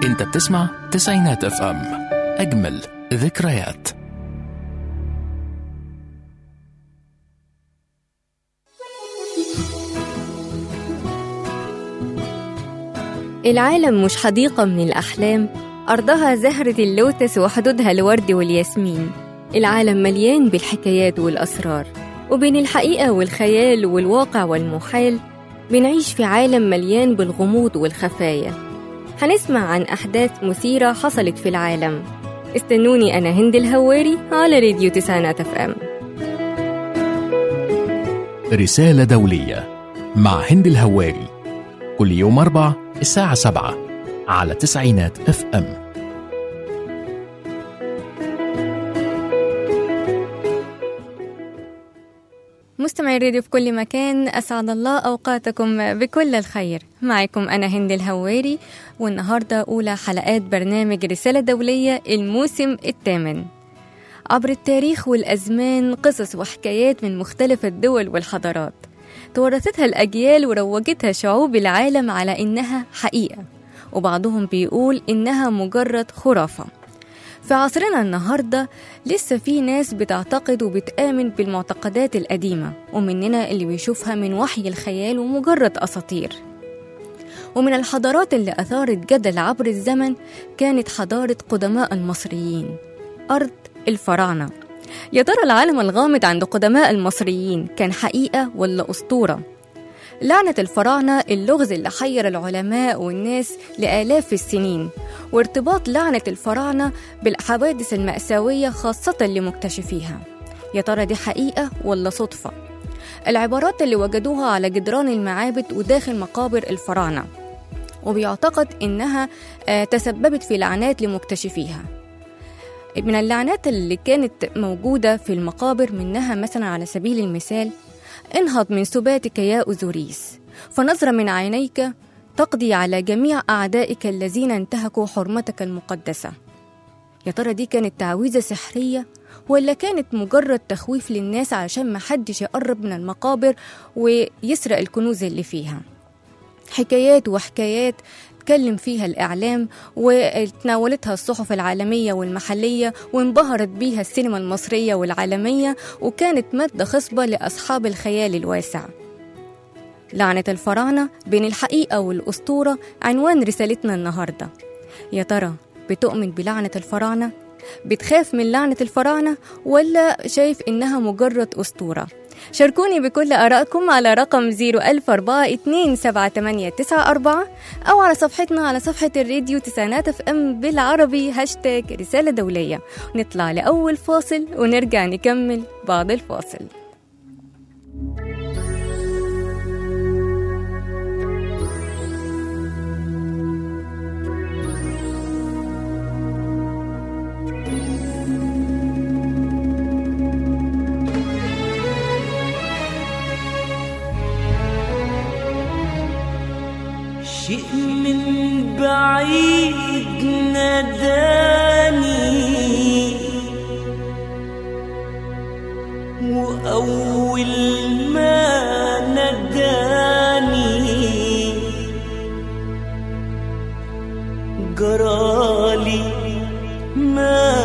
انت بتسمع تسعينات اف ام اجمل ذكريات العالم مش حديقة من الأحلام أرضها زهرة اللوتس وحدودها الورد والياسمين العالم مليان بالحكايات والأسرار وبين الحقيقة والخيال والواقع والمحال بنعيش في عالم مليان بالغموض والخفايا هنسمع عن أحداث مثيرة حصلت في العالم استنوني أنا هند الهواري على راديو تسعينات اف ام رسالة دولية مع هند الهواري كل يوم أربع الساعة سبعة على تسعينات اف ام مستمعي الراديو في كل مكان أسعد الله أوقاتكم بكل الخير معكم أنا هند الهواري والنهاردة أولى حلقات برنامج رسالة دولية الموسم الثامن عبر التاريخ والأزمان قصص وحكايات من مختلف الدول والحضارات تورثتها الأجيال وروجتها شعوب العالم على إنها حقيقة وبعضهم بيقول إنها مجرد خرافة في عصرنا النهاردة لسه في ناس بتعتقد وبتآمن بالمعتقدات القديمة ومننا اللي بيشوفها من وحي الخيال ومجرد أساطير ومن الحضارات اللي أثارت جدل عبر الزمن كانت حضارة قدماء المصريين أرض الفراعنة يا ترى العالم الغامض عند قدماء المصريين كان حقيقة ولا أسطورة؟ لعنة الفراعنة اللغز اللي حير العلماء والناس لآلاف السنين وارتباط لعنة الفراعنة بالحوادث المأساوية خاصة لمكتشفيها يا ترى دي حقيقة ولا صدفة؟ العبارات اللي وجدوها على جدران المعابد وداخل مقابر الفراعنة وبيعتقد إنها آه، تسببت في لعنات لمكتشفيها من اللعنات اللي كانت موجودة في المقابر منها مثلا على سبيل المثال انهض من سباتك يا أزوريس فنظرة من عينيك تقضي على جميع أعدائك الذين انتهكوا حرمتك المقدسة يا ترى دي كانت تعويذة سحرية ولا كانت مجرد تخويف للناس علشان محدش يقرب من المقابر ويسرق الكنوز اللي فيها حكايات وحكايات اتكلم فيها الإعلام وتناولتها الصحف العالمية والمحلية وانبهرت بيها السينما المصرية والعالمية وكانت مادة خصبة لأصحاب الخيال الواسع لعنة الفراعنة بين الحقيقة والأسطورة عنوان رسالتنا النهاردة يا ترى بتؤمن بلعنة الفراعنة؟ بتخاف من لعنة الفراعنة ولا شايف إنها مجرد أسطورة؟ شاركوني بكل آرائكم على رقم 010427894 أو على صفحتنا على صفحة الراديو تسعينات اف ام بالعربي هاشتاج رسالة دولية نطلع لأول فاصل ونرجع نكمل بعد الفاصل شيء من بعيد ناداني وأول ما ناداني جرالي ما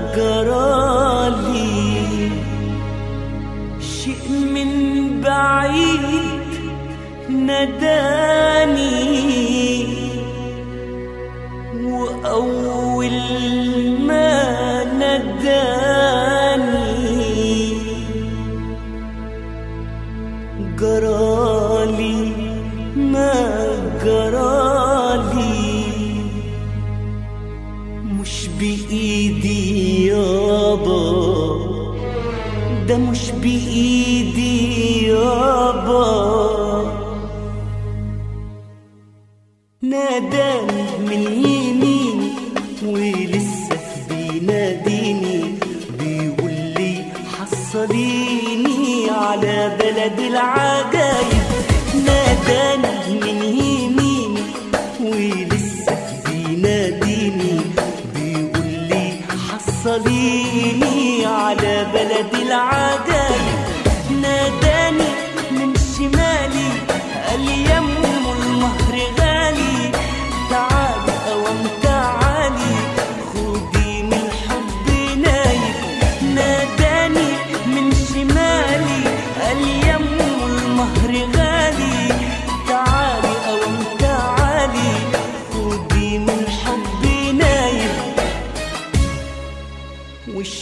جرالي شيء من بعيد ناداني وأول ما ناداني جرالي ما جرالي مش بإيدي يابا ده مش بإيدي يابا ناداني من يمين ولسه بيناديني بيقول لي حصليني على بلد العجايب ناداني من يمين ولسه بيناديني بيقول لي حصليني على بلد العجايب ناداني من شمالي قال يا ام المهر غالي تعالي او انت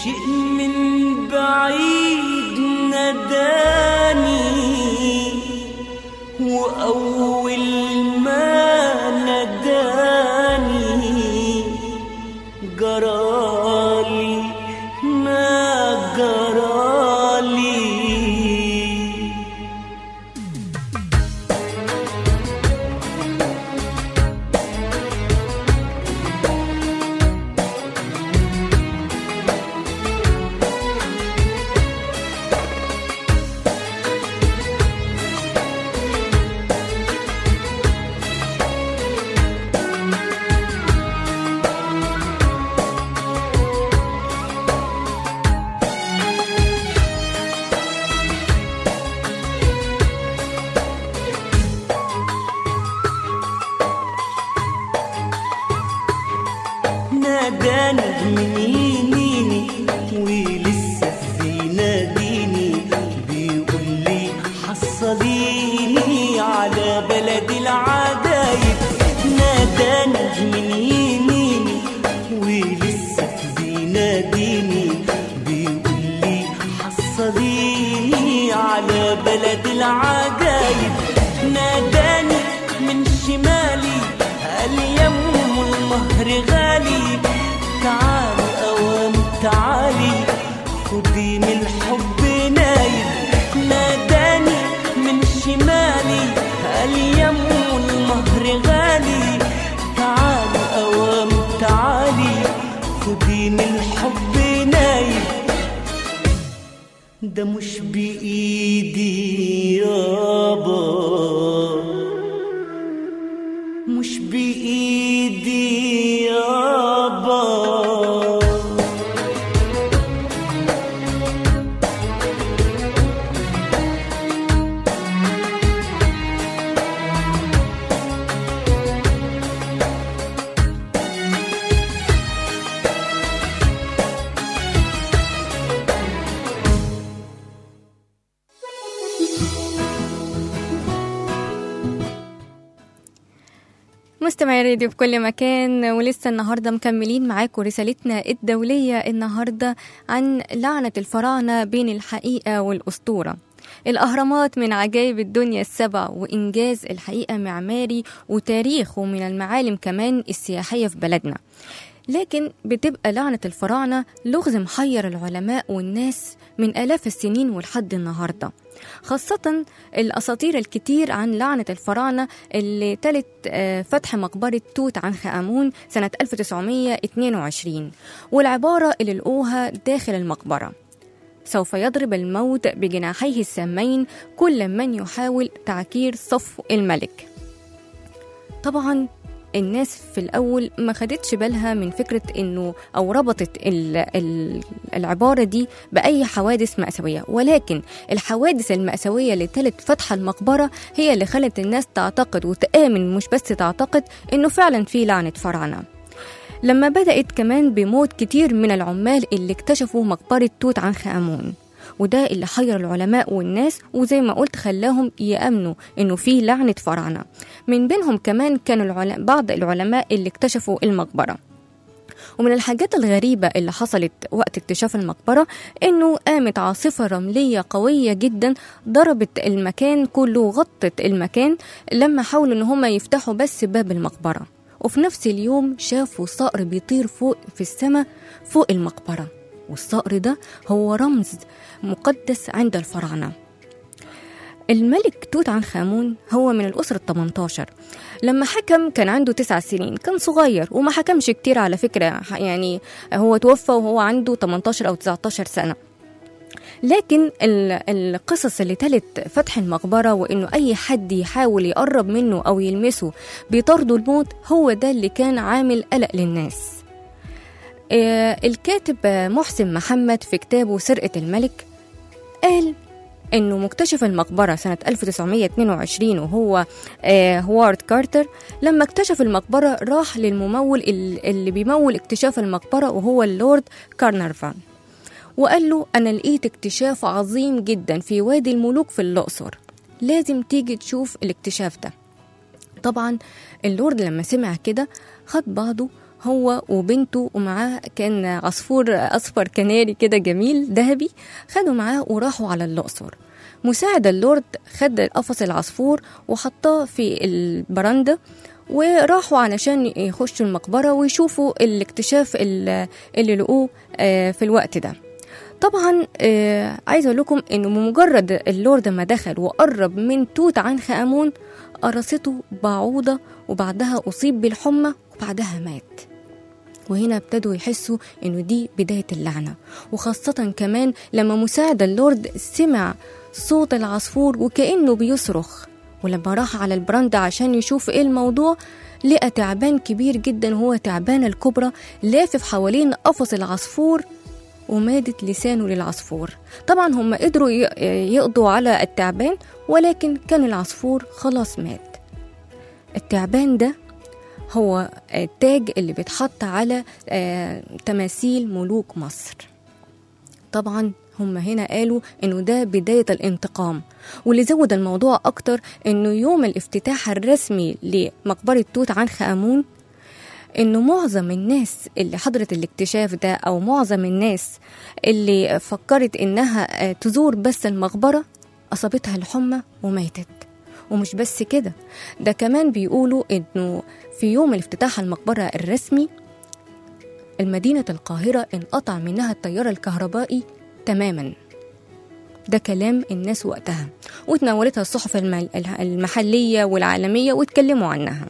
شيء من بعيد ناداني وأول ما ناداني جرالي ما جرالي ناداني من يميني ولسه بيناديني بيقول لي حصليني على بلد العجايب ناداني من يميني ولسه بيناديني بيقول لي حصليني على بلد العجايب ناداني من شمالي قال يم المهر غالي تعالي اوام تعالي خدي من الحب نايم ناداني من شمالي قال يم المهر غالي تعالي اوام تعالي خدي من الحب نايم ده مش بإيدي يابا مش بإيدي يابا مستمعي راديو في كل مكان ولسه النهارده مكملين معاكم رسالتنا الدولية النهارده عن لعنة الفراعنة بين الحقيقة والأسطورة الأهرامات من عجائب الدنيا السبع وإنجاز الحقيقة معماري وتاريخ ومن المعالم كمان السياحية في بلدنا لكن بتبقى لعنة الفراعنة لغز محير العلماء والناس من آلاف السنين ولحد النهاردة خاصة الأساطير الكتير عن لعنة الفراعنة اللي تلت آه، فتح مقبرة توت عنخ آمون سنة 1922 والعبارة اللي لقوها داخل المقبرة سوف يضرب الموت بجناحيه السامين كل من يحاول تعكير صفو الملك طبعا الناس في الأول ما خدتش بالها من فكرة إنه أو ربطت ال ال العبارة دي بأي حوادث مأساوية ولكن الحوادث المأساوية اللي تلت فتح المقبرة هي اللي خلت الناس تعتقد وتآمن مش بس تعتقد إنه فعلا في لعنة فراعنة لما بدأت كمان بموت كتير من العمال اللي اكتشفوا مقبرة توت عنخ آمون وده اللي حير العلماء والناس وزي ما قلت خلاهم يأمنوا إنه في لعنة فراعنة من بينهم كمان كانوا العلماء بعض العلماء اللي اكتشفوا المقبرة ومن الحاجات الغريبة اللي حصلت وقت اكتشاف المقبرة إنه قامت عاصفة رملية قوية جدا ضربت المكان كله وغطت المكان لما حاولوا إن هما يفتحوا بس باب المقبرة وفي نفس اليوم شافوا صقر بيطير فوق في السماء فوق المقبرة والصقر ده هو رمز مقدس عند الفراعنة الملك توت عنخ آمون هو من الأسرة 18 لما حكم كان عنده تسع سنين كان صغير وما حكمش كتير على فكرة يعني هو توفى وهو عنده 18 أو 19 سنة لكن ال- القصص اللي تلت فتح المقبرة وإنه أي حد يحاول يقرب منه أو يلمسه بيطارده الموت هو ده اللي كان عامل قلق للناس آه، الكاتب آه، محسن محمد في كتابه سرقة الملك قال انه مكتشف المقبره سنه 1922 وهو آه هوارد كارتر لما اكتشف المقبره راح للممول ال- اللي بيمول اكتشاف المقبره وهو اللورد كارنرفان وقال له انا لقيت اكتشاف عظيم جدا في وادي الملوك في الاقصر لازم تيجي تشوف الاكتشاف ده طبعا اللورد لما سمع كده خد بعضه هو وبنته ومعاه كان عصفور أصفر كناري كده جميل ذهبي خدوا معاه وراحوا على الأقصر مساعد اللورد خد قفص العصفور وحطاه في البرندة وراحوا علشان يخشوا المقبرة ويشوفوا الاكتشاف ال- اللي لقوه آه، في الوقت ده طبعا آه عايزه اقول لكم انه بمجرد اللورد ما دخل وقرب من توت عنخ امون قرصته بعوضه وبعدها اصيب بالحمى وبعدها مات وهنا ابتدوا يحسوا انه دي بدايه اللعنه وخاصه كمان لما مساعد اللورد سمع صوت العصفور وكانه بيصرخ ولما راح على البراند عشان يشوف ايه الموضوع لقى تعبان كبير جدا هو تعبان الكبرى لافف حوالين قفص العصفور ومادت لسانه للعصفور طبعا هم قدروا ي- يقضوا على التعبان ولكن كان العصفور خلاص مات التعبان ده هو التاج اللي بيتحط على آه، تماثيل ملوك مصر طبعا هم هنا قالوا انه ده بداية الانتقام واللي زود الموضوع اكتر انه يوم الافتتاح الرسمي لمقبرة توت عنخ امون انه معظم الناس اللي حضرت الاكتشاف ده او معظم الناس اللي فكرت انها آه، تزور بس المقبرة اصابتها الحمى وماتت ومش بس كده ده كمان بيقولوا انه في يوم الافتتاح المقبرة الرسمي المدينة القاهرة انقطع منها التيار الكهربائي تماما ده كلام الناس وقتها وتناولتها الصحف الم- المحلية والعالمية واتكلموا عنها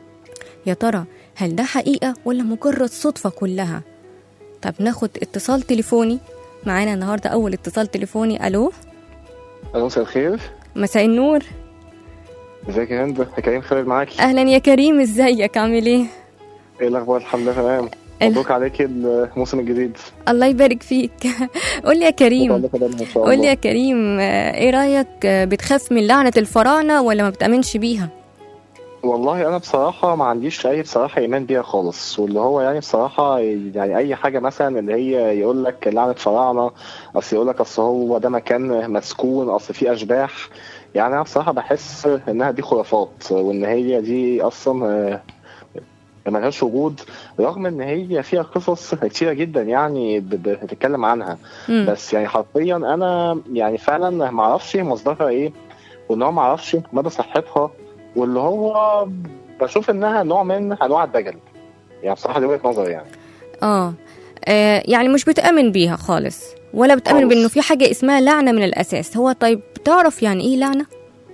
يا ترى هل ده حقيقة ولا مجرد صدفة كلها طب ناخد اتصال تليفوني معانا النهاردة أول اتصال تليفوني ألو ألو مساء الخير مساء النور ازيك يا هند يا كريم خالد معاكي أهلا يا كريم ازيك عامل ايه ايه الاخبار الحمد لله تمام ال- مبروك عليكي الموسم الجديد الله يبارك فيك قول لي يا كريم الله كده ان شاء قول لي الله يا كريم آه، ايه رأيك آه، بتخاف من لعنة الفراعنة ولا ما بتأمنش بيها والله انا بصراحه ما عنديش اي بصراحه ايمان بيها خالص واللي هو يعني بصراحه يعني اي حاجه مثلا اللي هي يقول لك لعنه فراعنه اصل يقول لك اصل هو ده مكان مسكون اصل فيه اشباح يعني انا بصراحه بحس انها دي خرافات وان هي دي اصلا آه، ملهاش وجود رغم ان هي فيها قصص كتيره جدا يعني ب- ب- بتتكلم عنها مم. بس يعني حرفيا انا يعني فعلا ما اعرفش مصدرها ايه وان هو ما اعرفش مدى صحتها واللي هو بشوف انها نوع من انواع الدجل يعني بصراحه دي وجهه نظري يعني اه آه، يعني مش بتأمن بيها خالص ولا بتأمن خالص. بأنه في حاجة اسمها لعنة من الأساس هو طيب تعرف يعني إيه لعنة؟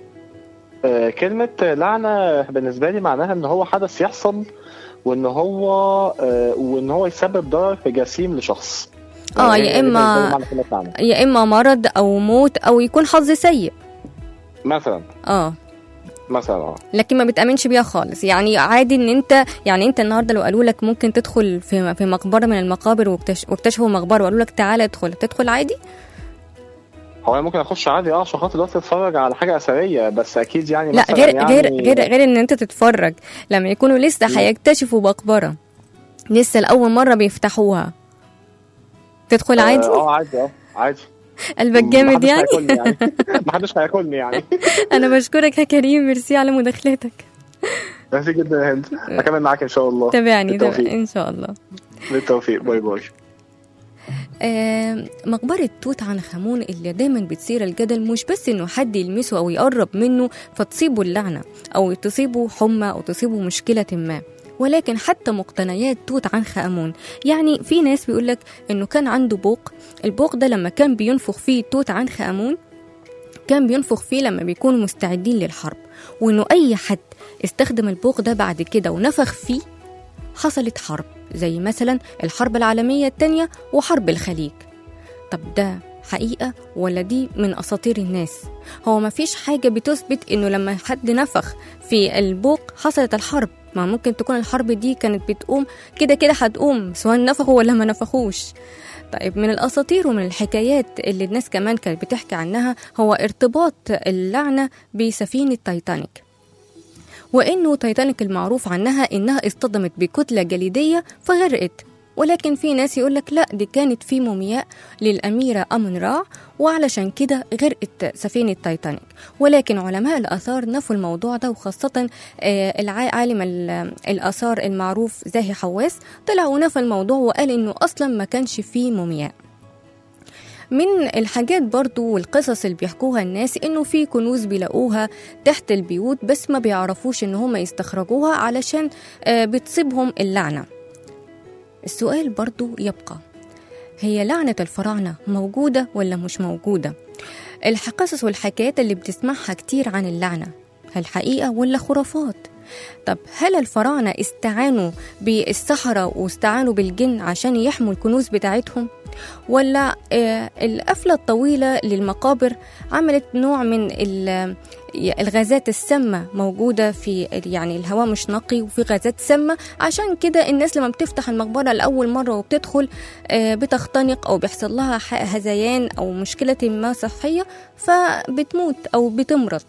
آه، كلمه لعنه بالنسبه لي معناها ان هو حدث يحصل وان هو آه، وان هو يسبب ضرر جسيم لشخص آه، يعني يا هي دي إما- بالنسبة لي معنى كلمة لعنة. يا إما مرض أو موت أو يكون حظ سيء مثلا اه مثلا اه لكن ما بتأمنش بيها خالص يعني عادي ان انت يعني انت النهارده لو قالوا لك ممكن تدخل في في مقبره من المقابر واكتش- واكتشفوا مقبره وقالوا لك تعالى ادخل تدخل عادي هو انا ممكن اخش عادي اه عشان خاطر دلوقتي اتفرج على حاجه اثريه بس اكيد يعني لا مثلا غير يعني غير غير غير ان انت تتفرج لما يكونوا لسه هيكتشفوا مقبره لسه لاول مره بيفتحوها تدخل عادي اه عادي اه عادي قلبك جامد محدش يعني هياكلني يعني محدش هياكلني يعني انا بشكرك يا كريم ميرسي على مداخلتك ميرسي جدا يا هند هكمل معاك ان شاء الله تابعني بالتوفيق. تابعني ان شاء الله بالتوفيق باي باي آه، مقبرة توت عنخ آمون اللي دايما بتثير الجدل مش بس انه حد يلمسه او يقرب منه فتصيبه اللعنة او تصيبه حمى او تصيبه مشكلة ما ولكن حتى مقتنيات توت عنخ آمون يعني في ناس بيقولك انه كان عنده بوق البوق ده لما كان بينفخ فيه توت عنخ آمون كان بينفخ فيه لما بيكونوا مستعدين للحرب وانه اي حد استخدم البوق ده بعد كده ونفخ فيه حصلت حرب زي مثلا الحرب العالمية التانية وحرب الخليج طب ده حقيقة ولا دي من أساطير الناس هو ما فيش حاجة بتثبت إنه لما حد نفخ في البوق حصلت الحرب ما ممكن تكون الحرب دي كانت بتقوم كده كده هتقوم سواء نفخوا ولا ما نفخوش طيب من الأساطير ومن الحكايات اللي الناس كمان كانت بتحكي عنها هو ارتباط اللعنة بسفينة تايتانيك وإنه تايتانيك المعروف عنها إنها اصطدمت بكتلة جليدية فغرقت ولكن في ناس يقولك لا دي كانت في مومياء للأميرة أمون را وعلشان كده غرقت سفينة تايتانيك ولكن علماء الآثار نفوا الموضوع ده وخاصة آه، الع- عالم ال- الآثار المعروف زاهي حواس طلع ونفى الموضوع وقال إنه أصلا ما كانش فيه مومياء من الحاجات برضو والقصص اللي بيحكوها الناس انه في كنوز بيلاقوها تحت البيوت بس ما بيعرفوش ان هم يستخرجوها علشان آه، بتصيبهم اللعنة السؤال برضو يبقى هي لعنة الفراعنة موجودة ولا مش موجودة؟ القصص والحكايات اللي بتسمعها كتير عن اللعنة هل حقيقة ولا خرافات؟ طب هل الفراعنة استعانوا بالسحرة واستعانوا بالجن عشان يحموا الكنوز بتاعتهم؟ ولا آه، القفلة الطويلة للمقابر عملت نوع من ال- الغازات السامة موجودة في يعني الهواء مش نقي وفي غازات سامة عشان كده الناس لما بتفتح المقبرة لأول مرة وبتدخل آه، بتختنق أو بيحصل لها ح- هذيان أو مشكلة ما صحية فبتموت أو بتمرض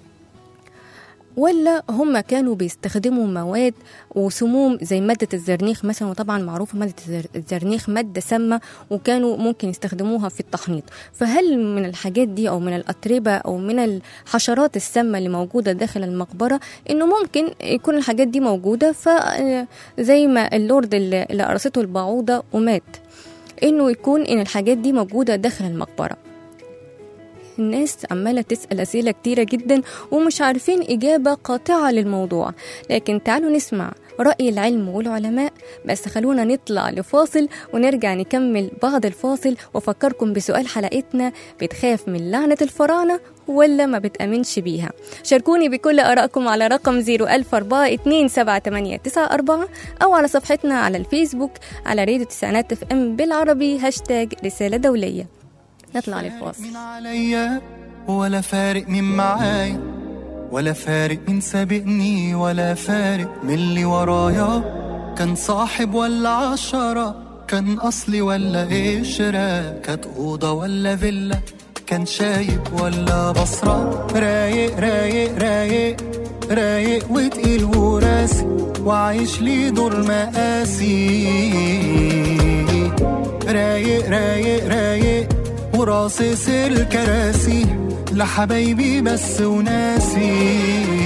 ولا هم كانوا بيستخدموا مواد وسموم زي مادة الزرنيخ مثلا وطبعا معروفة مادة الزر- الزرنيخ مادة سامة وكانوا ممكن يستخدموها في التحنيط فهل من الحاجات دي أو من الأتربة أو من الحشرات السامة اللي موجودة داخل المقبرة إنه ممكن يكون الحاجات دي موجودة فزي ما اللورد اللي اللي قرصته البعوضة ومات إنه يكون إن الحاجات دي موجودة داخل المقبرة الناس عمالة تسأل أسئلة كتيرة جدا ومش عارفين إجابة قاطعة للموضوع لكن تعالوا نسمع رأي العلم والعلماء بس خلونا نطلع لفاصل ونرجع نكمل بعد الفاصل وأفكركم بسؤال حلقتنا بتخاف من لعنة الفراعنة ولا ما بتأمنش بيها شاركوني بكل آرائكم على رقم 004 أو على صفحتنا على الفيسبوك على راديو تسعينات اف ام بالعربي هاشتاج رسالة دولية نطلع للفاصل من عليا ولا فارق من معايا ولا فارق من سابقني ولا فارق من اللي ورايا كان صاحب ولا عشرة كان أصلي ولا قشرة كانت أوضة ولا فيلا كان شايب ولا بصرة رايق رايق رايق رايق وتقيل وراسي وعايش لي دور مقاسي رايق رايق رايق وراصص الكراسي لحبايبي بس وناسي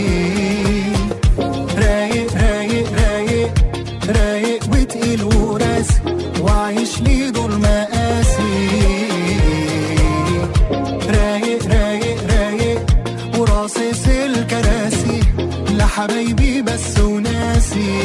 رايق رايق رايق رايق وتقيل وراسي وعايش لي دور مقاسي رايق رايق رايق وراصص الكراسي لحبايبي بس وناسي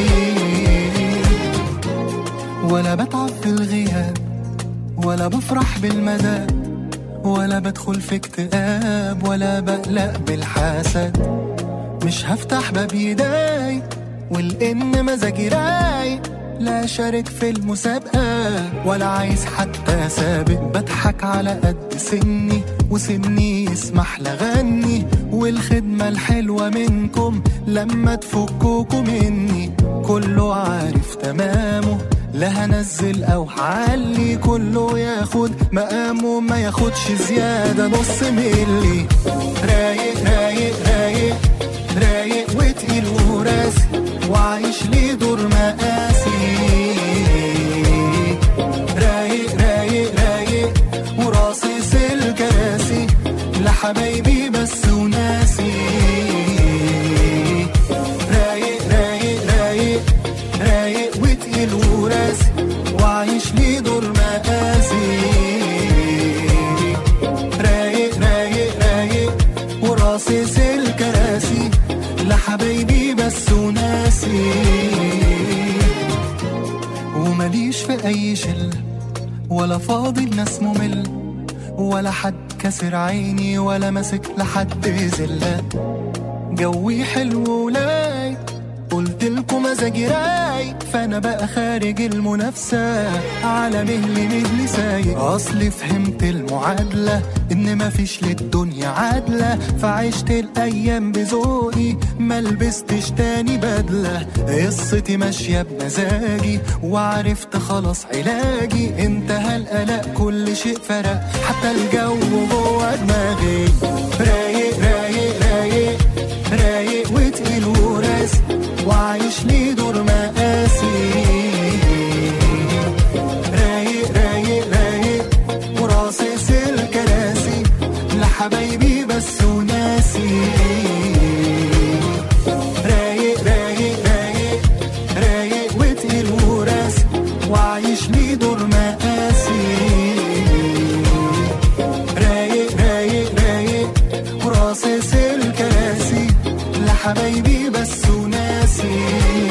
ولا بتعب في الغياب ولا بفرح بالمدى ولا بدخل في اكتئاب ولا بقلق بالحسد مش هفتح باب يداي والإن مزاجي رايق لا شارك في المسابقة ولا عايز حتى سابق بضحك على قد سني وسني يسمح لغني والخدمة الحلوة منكم لما تفكوكوا مني كله عارف تمامه لا هنزل او هعلي كله ياخد مقامه ما ياخدش زيادة نص ملي رايق رايق رايق رايق وتقيل وراسي وعايش لي دور مقاسي رايق رايق رايق وراصص الكراسي لحبايبي بس وناسي رايق رايق رايق رايق وتقيل وراسي وعايش لي دور مقاسي رايق رايق رايق وراصص الكراسي لحبايبي بس وناسي ومليش في اي شله ولا فاضي ناس ممل ولا حد كسر عيني ولا ماسك لحد زله جوي حلو ولاي قلت لكم مزاجي رايق فانا بقى خارج المنافسه على مهلي مهلي سايق اصلي فهمت المعادله ان مفيش للدنيا عادله فعشت الايام بذوقي ما لبستش تاني بدله قصتي ماشيه بمزاجي وعرفت خلاص علاجي انتهى القلق كل شيء فرق حتى الجو جوه دماغي رايق رايق رايق رايق وتقيل وراسي وعايش لي دور مقاسي حبايبي بس وناسي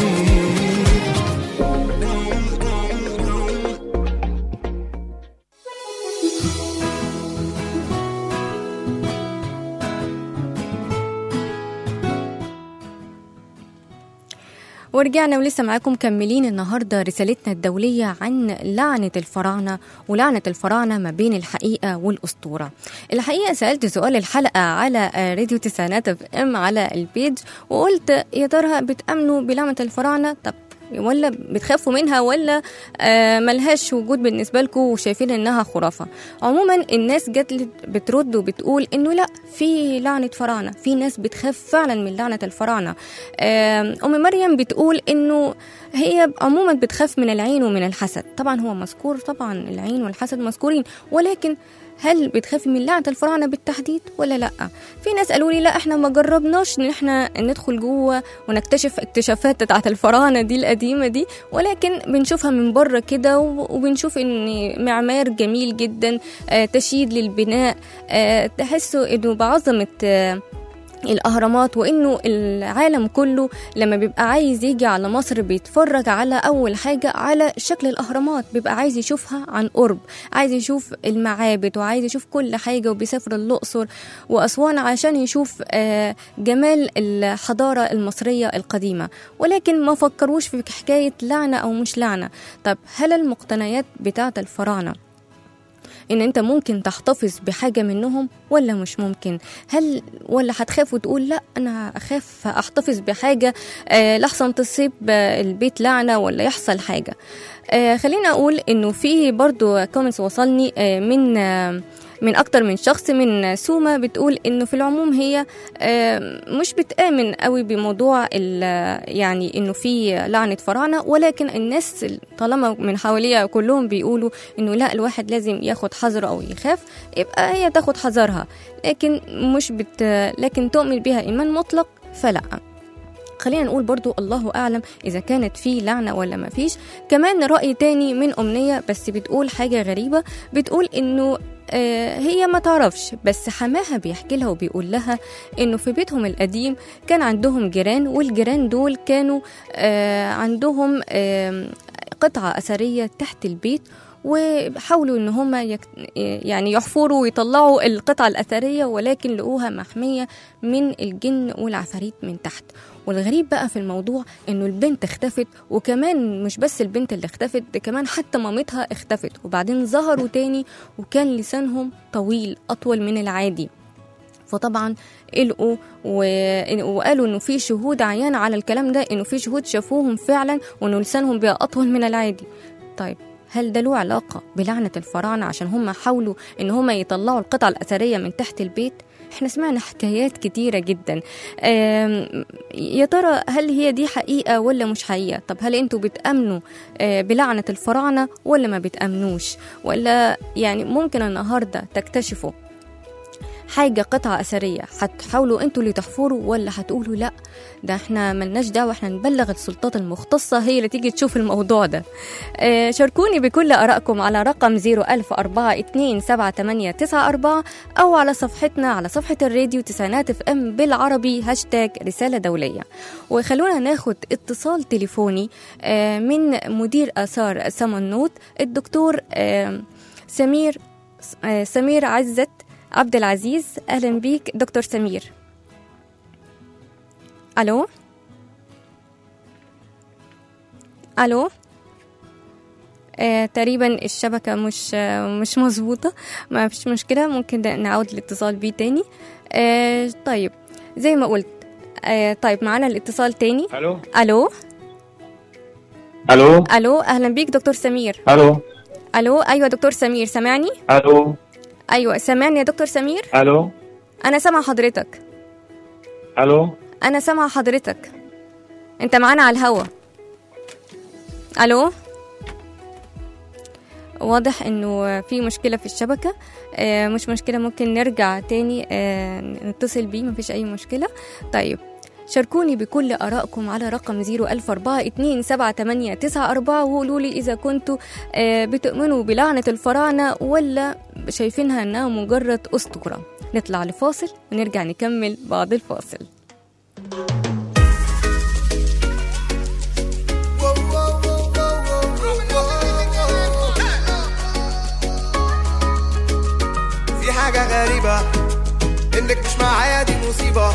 ورجعنا ولسه معاكم مكملين النهارده رسالتنا الدوليه عن لعنه الفراعنه ولعنه الفراعنه ما بين الحقيقه والاسطوره. الحقيقه سالت سؤال الحلقه على آه، راديو تسعينات اف ام على البيج وقلت يا ترى بتامنوا بلعنه الفراعنه؟ طب ولا بتخافوا منها ولا آه ملهاش وجود بالنسبه لكم وشايفين انها خرافه عموما الناس جت بترد وبتقول انه لا في لعنه فراعنه في ناس بتخاف فعلا من لعنه الفراعنه آه ام مريم بتقول انه هي عموما بتخاف من العين ومن الحسد طبعا هو مذكور طبعا العين والحسد مذكورين ولكن هل بتخافي من لعنة الفراعنة بالتحديد ولا لا في ناس قالوا لي لا احنا ما جربناش ان احنا ندخل جوه ونكتشف اكتشافات بتاعت الفراعنة دي القديمة دي ولكن بنشوفها من بره كده و- وبنشوف ان معمار جميل جدا آه تشييد للبناء آه تحسوا انه بعظمة آه الأهرامات وإنه العالم كله لما بيبقى عايز يجي على مصر بيتفرج على أول حاجة على شكل الأهرامات بيبقى عايز يشوفها عن قرب عايز يشوف المعابد وعايز يشوف كل حاجة وبيسافر الأقصر وأسوان عشان يشوف آه، جمال الحضارة المصرية القديمة ولكن ما فكروش في حكاية لعنة أو مش لعنة طب هل المقتنيات بتاعة الفراعنة ان انت ممكن تحتفظ بحاجه منهم ولا مش ممكن هل ولا هتخاف وتقول لا انا اخاف احتفظ بحاجه آه لحسن تصيب آه، البيت لعنه ولا يحصل حاجه آه خليني اقول انه في برضو كومنتس وصلني آه من آه من اكتر من شخص من سوما بتقول انه في العموم هي آه، مش بتآمن قوي بموضوع ال- يعني انه في لعنة فراعنة ولكن الناس طالما من حواليها كلهم بيقولوا انه لا الواحد لازم ياخد حذره او يخاف يبقى هي تاخد حذرها لكن مش بت لكن تؤمن بها ايمان مطلق فلا خلينا نقول برضو الله أعلم إذا كانت في لعنة ولا ما فيش كمان رأي تاني من أمنية بس بتقول حاجة غريبة بتقول إنه آه، هي ما تعرفش بس حماها بيحكي لها وبيقول لها انه في بيتهم القديم كان عندهم جيران والجيران دول كانوا آه، عندهم آم، قطعة أثرية تحت البيت وحاولوا ان هم يك... يعني يحفروا ويطلعوا القطعة الأثرية ولكن لقوها محمية من الجن والعفاريت من تحت والغريب بقى في الموضوع انه البنت اختفت وكمان مش بس البنت اللي اختفت ده كمان حتى مامتها اختفت وبعدين ظهروا تاني وكان لسانهم طويل اطول من العادي فطبعا قلقوا و- وقالوا انه في شهود عيان على الكلام ده انه في شهود شافوهم فعلا وانه لسانهم بقى اطول من العادي طيب هل ده له علاقة بلعنة الفراعنة عشان هم حاولوا ان هم يطلعوا القطع الأثرية من تحت البيت احنا سمعنا حكايات كتيرة جدا آم، يا ترى هل هي دي حقيقة ولا مش حقيقة طب هل انتوا بتأمنوا آه، بلعنة الفراعنة ولا ما بتأمنوش ولا يعني ممكن النهاردة تكتشفوا حاجة قطعة أثرية هتحاولوا انتوا اللي تحفروا ولا هتقولوا لا ده احنا ملناش دعوة احنا نبلغ السلطات المختصة هي اللي تيجي تشوف الموضوع ده آه شاركوني بكل آرائكم على رقم 010427894 أو على صفحتنا على صفحة الراديو تسعينات اف ام بالعربي هاشتاج رسالة دولية وخلونا ناخد اتصال تليفوني آه من مدير آثار سمنوت الدكتور آه سمير آه سمير عزت عبد العزيز اهلا بيك دكتور سمير الو الو آه، تقريبا الشبكة مش آه، مش مظبوطة ما فيش مشكلة ممكن ده نعود الاتصال بيه تاني آه، طيب زي ما قلت آه، طيب معانا الاتصال تاني الو الو الو الو اهلا بيك دكتور سمير الو الو ايوه دكتور سمير سامعني الو ايوه سامعني يا دكتور سمير الو انا سامعه حضرتك الو انا سامعه حضرتك انت معانا على الهوا الو واضح انه في مشكلة في الشبكة آه، مش مشكلة ممكن نرجع تاني آه، نتصل بيه مفيش اي مشكلة طيب شاركوني بكل آرائكم على رقم 010427894 وقولوا لي إذا كنتوا آه، بتؤمنوا بلعنة الفراعنة ولا شايفينها إنها مجرد أسطورة نطلع لفاصل ونرجع نكمل بعد الفاصل مصيبة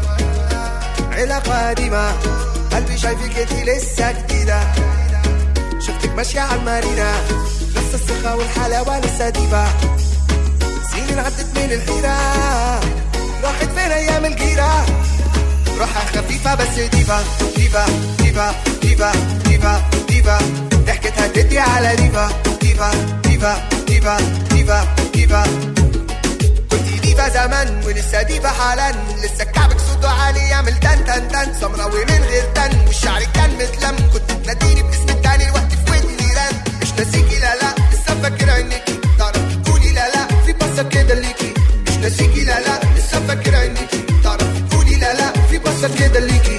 علاقة قديمة قلبي شايفك انتي لسه جديدة شفتك ماشية على المارينا نفس الثقة والحلاوة لسه ديبة سنين عدت من الحيرة راحت فين أيام الجيرة روحها خفيفة بس ديفا ديفا ديفا ديفا ديفا ديفا ضحكتها تدي على ديفا ديفا ديفا ديفا ديفا ديفا كنتي ديفا زمان ولسه ديفا حالا لسه كعبك صوته عالي يعمل تن تن تن سمراوي من غير تن وشعرك كان متلم كنت تناديني باسمك تاني الوقت في ودني رن مش ناسيكي لا لا لسه فاكر عينيكي تعرفي تقولي لا لا في بصة كده ليكي مش ناسيكي لا لا لسه فاكر عينيكي تعرفي تقولي لا لا في بصة كده ليكي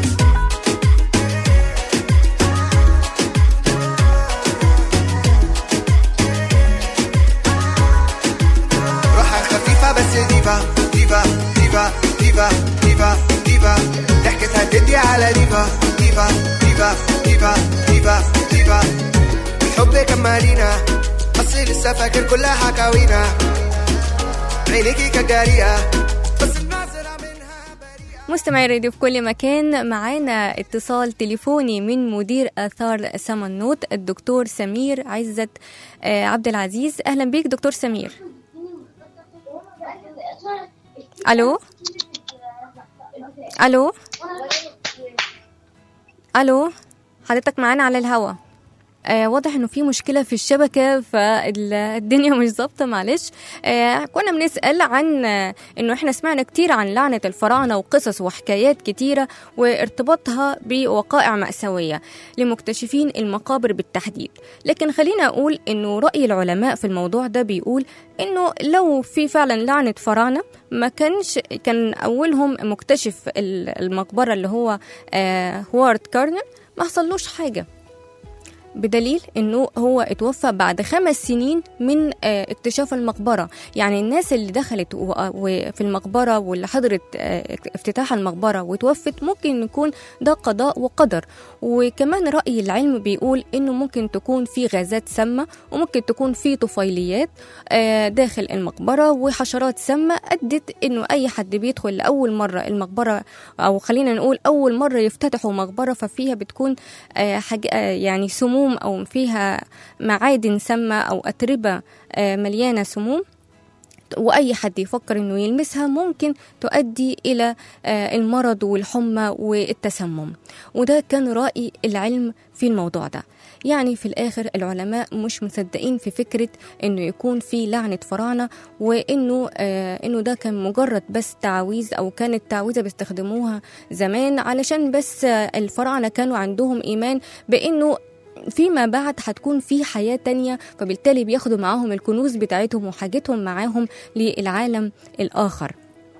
روحها خفيفة بس ديفا ديفا ديفا ديفا ديفا ديفا ضحكتها تدي على ديفا ديفا ديفا ديفا ديفا ديفا الحب كان مالينا بس لسه فاكر كل حكاوينا عينيكي كانت جارية بس الناظرة منها بريئة مستمعي الراديو في كل مكان معانا اتصال تليفوني من مدير آثار سمنوت الدكتور سمير عزت آه، عبد العزيز أهلا بيك دكتور سمير ألو ألو ألو حضرتك معانا على الهوا آه واضح انه في مشكله في الشبكه فالدنيا مش ظابطه معلش آه كنا بنسال عن آه انه احنا سمعنا كتير عن لعنه الفراعنه وقصص وحكايات كتيره وارتباطها بوقائع ماساويه لمكتشفين المقابر بالتحديد لكن خلينا اقول انه راي العلماء في الموضوع ده بيقول انه لو في فعلا لعنه فراعنه ما كانش كان اولهم مكتشف ال- المقبره اللي هو آه هوارد كارنر ما حصلوش حاجه بدليل انه هو اتوفى بعد خمس سنين من آه، اكتشاف المقبره يعني الناس اللي دخلت و- وفي المقبره واللي حضرت آه، افتتاح المقبره وتوفت ممكن يكون ده قضاء وقدر وكمان راي العلم بيقول انه ممكن تكون في غازات سامه وممكن تكون في طفيليات آه، داخل المقبره وحشرات سامه ادت انه اي حد بيدخل لاول مره المقبره او خلينا نقول اول مره يفتتحوا مقبره ففيها بتكون آه، حاج- آه، يعني سموم او فيها معادن سامه او اتربه آه، مليانه سموم واي حد يفكر انه يلمسها ممكن تؤدي الى آه، المرض والحمى والتسمم وده كان راي العلم في الموضوع ده يعني في الاخر العلماء مش مصدقين في فكره انه يكون في لعنه فراعنه وانه آه انه ده كان مجرد بس تعاويذ او كانت تعويذه بيستخدموها زمان علشان بس آه الفراعنه كانوا عندهم ايمان بانه فيما بعد هتكون في حياة تانية فبالتالي بياخدوا معاهم الكنوز بتاعتهم وحاجتهم معاهم للعالم الآخر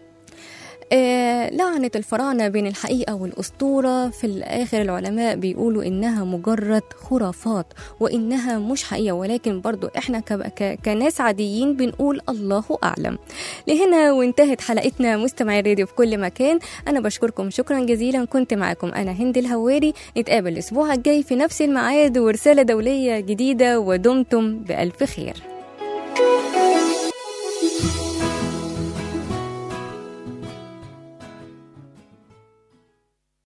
آه لعنة الفراعنة بين الحقيقة والأسطورة في الآخر العلماء بيقولوا إنها مجرد خرافات وإنها مش حقيقة ولكن برضو إحنا ك- ك- كناس عاديين بنقول الله أعلم لهنا وانتهت حلقتنا مستمعي الراديو في كل مكان أنا بشكركم شكرا جزيلا كنت معكم أنا هند الهواري نتقابل الأسبوع الجاي في نفس الميعاد ورسالة دولية جديدة ودمتم بألف خير